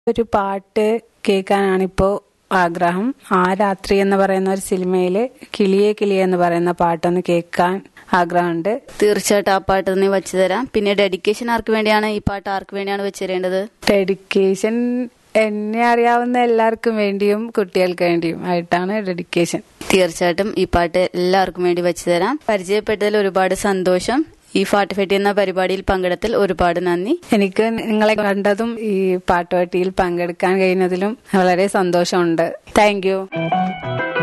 ഒരു പാട്ട് കേൾക്കാനാണിപ്പോ ആഗ്രഹം ആ രാത്രി എന്ന് പറയുന്ന ഒരു സിനിമയില് കിളിയെ കിളിയെ എന്ന് പറയുന്ന പാട്ടൊന്ന് കേൾക്കാൻ ആഗ്രഹമുണ്ട് തീർച്ചയായിട്ടും ആ പാട്ട് തന്നെ വെച്ചു തരാം പിന്നെ ഡെഡിക്കേഷൻ ആർക്ക് വേണ്ടിയാണ് ഈ പാട്ട് ആർക്ക് വേണ്ടിയാണ് വെച്ചു തരേണ്ടത് ഡെഡിക്കേഷൻ എന്നെ അറിയാവുന്ന എല്ലാവർക്കും വേണ്ടിയും കുട്ടികൾക്ക് വേണ്ടിയും ആയിട്ടാണ് ഡെഡിക്കേഷൻ തീർച്ചയായിട്ടും ഈ പാട്ട് എല്ലാവർക്കും വേണ്ടി വെച്ചു തരാം പരിചയപ്പെട്ടതിൽ ഒരുപാട് സന്തോഷം ഈ ഫാട്ട് ഫെട്ടി എന്ന പരിപാടിയിൽ പങ്കെടുത്തിൽ ഒരുപാട് നന്ദി എനിക്ക് നിങ്ങളെ കണ്ടതും ഈ പാട്ടുപട്ടിയിൽ പങ്കെടുക്കാൻ കഴിഞ്ഞതിലും വളരെ സന്തോഷമുണ്ട് താങ്ക് യു